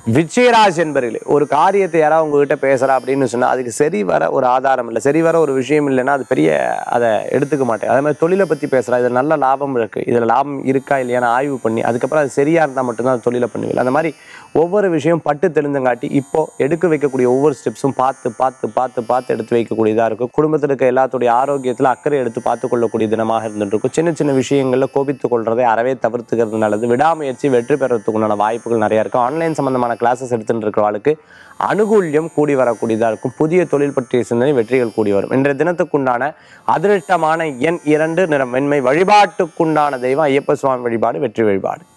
விஜயராஜ் என்பர்களே ஒரு காரியத்தை யாராவது உங்ககிட்ட பேசுறா அப்படின்னு சொன்னா அதுக்கு சரி வர ஒரு ஆதாரம் இல்லை சரி வர ஒரு விஷயம் இல்லைன்னா அது பெரிய அதை எடுத்துக்க மாட்டேன் அதே மாதிரி தொழிலை பத்தி பேசுறா இதுல நல்ல லாபம் இருக்கு இதுல லாபம் இருக்கா இல்லையான்னு ஆய்வு பண்ணி அதுக்கப்புறம் அது சரியா இருந்தா மட்டும்தான் அது தொழிலை பண்ணுவீங்க அந்த மாதிரி ஒவ்வொரு விஷயம் பட்டு தெளிந்தங்காட்டி இப்போ எடுக்க வைக்கக்கூடிய ஒவ்வொரு ஸ்டெப்ஸும் பார்த்து பார்த்து பார்த்து பார்த்து எடுத்து வைக்கக்கூடியதா இருக்கும் குடும்பத்தில் இருக்க எல்லாத்துடைய ஆரோக்கியத்துல அக்கறை எடுத்து பார்த்து கொள்ளக்கூடிய தினமாக இருந்துட்டு இருக்கும் சின்ன சின்ன விஷயங்கள்ல கோபித்துக் கொள்றதை அறவே தவிர்த்துக்கிறது நல்லது விடாமுயற்சி வெற்றி பெறத்துக்குண்டான வாய்ப்புகள் நிறைய இருக்கும் ஆன்லைன் சம்பந்தமான கிளாஸஸ் எடுத்துட்டு இருக்கிறவளுக்கு அனுகூல்யம் கூடி வரக்கூடியதா இருக்கும் புதிய தொழில் பற்றிய சிந்தனை வெற்றிகள் கூடி வரும் இன்றைய தினத்துக்குண்டான அதிர்ஷ்டமான எண் இரண்டு நிறம் வெண்மை வழிபாட்டுக்குண்டான தெய்வம் ஐயப்ப சுவாமி வழிபாடு வெற்றி வழிபாடு